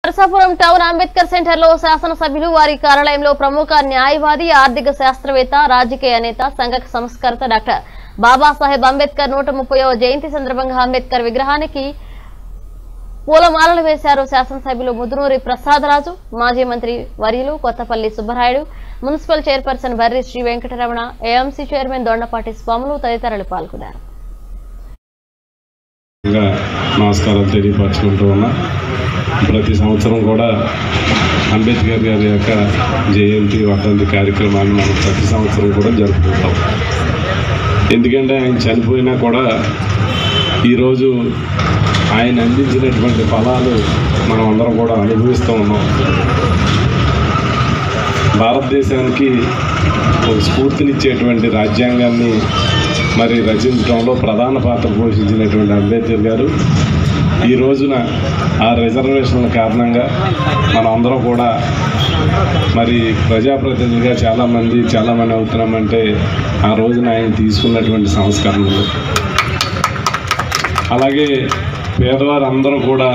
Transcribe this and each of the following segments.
Narasapuram town Ambedkar centre లో శాసనసభ్యులు వారి కార్యాలయంలో ప్రముఖ న్యాయవాది ఆర్థిక శాస్త్రవేత్త రాజకీయ నేత సంఘ సంస్కర్త డాక్టర్ బాబాసాహెబ్ అంబేద్కర్ నూట ముప్పైవ జయంతి సందర్భంగా అంబేద్కర్ విగ్రహానికి పూలమాలలు వేశారు శాసనసభ్యులు ముదునూరి ప్రసాదరాజు మాజీ మంత్రి వర్యులు Kothapalli Subbarayudu municipal chairperson Barri Sri Venkataramana AMC chairman Dondapati Swamulu తదితరులు పాల్గొన్నారు ఇంకా నమస్కారం తెలియపరచుకుంటూ ఉన్నా ప్రతి సంవత్సరం కూడా అంబేద్కర్ గారి యొక్క జయంతి వర్ధంతి కార్యక్రమాన్ని మనం ప్రతి సంవత్సరం కూడా జరుపుకుంటాం ఎందుకంటే ఆయన చనిపోయినా కూడా ఈరోజు ఆయన అందించినటువంటి ఫలాలు మనం అందరం కూడా అనుభవిస్తూ ఉన్నాం భారతదేశానికి ఒక స్ఫూర్తినిచ్చేటువంటి రాజ్యాంగాన్ని మరి రచించడంలో ప్రధాన పాత్ర పోషించినటువంటి అంబేద్కర్ గారు ఈ రోజున ఆ రిజర్వేషన్ల కారణంగా మనం అందరం కూడా మరి ప్రజాప్రతినిధిగా చాలామంది చాలామంది అవుతున్నామంటే ఆ రోజున ఆయన తీసుకున్నటువంటి సంస్కరణలు అలాగే పేదవారు అందరూ కూడా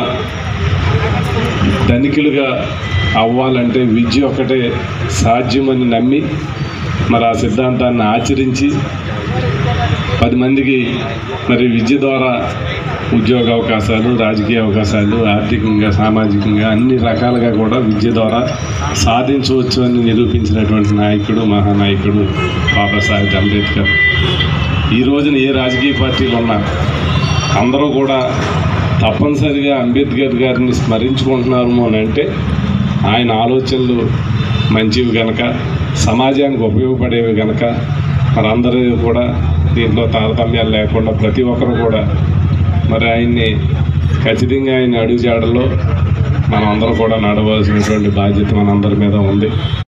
ధనికులుగా అవ్వాలంటే విద్య ఒకటే సాధ్యమని నమ్మి మరి ఆ సిద్ధాంతాన్ని ఆచరించి పది మందికి మరి విద్య ద్వారా ఉద్యోగ అవకాశాలు రాజకీయ అవకాశాలు ఆర్థికంగా సామాజికంగా అన్ని రకాలుగా కూడా విద్య ద్వారా సాధించవచ్చు అని నిరూపించినటువంటి నాయకుడు మహానాయకుడు బాబాసాహెబ్ అంబేద్కర్ ఈ రోజున ఏ రాజకీయ పార్టీలు ఉన్నా అందరూ కూడా తప్పనిసరిగా అంబేద్కర్ గారిని స్మరించుకుంటున్నారు అని అంటే ఆయన ఆలోచనలు మంచివి కనుక సమాజానికి ఉపయోగపడేవి కనుక మనందరూ కూడా దీంట్లో తారతమ్యాలు లేకుండా ప్రతి ఒక్కరు కూడా మరి ఆయన్ని ఖచ్చితంగా ఆయన అడుగుజాడలో మనం అందరం కూడా నడవలసినటువంటి బాధ్యత మనందరి మీద ఉంది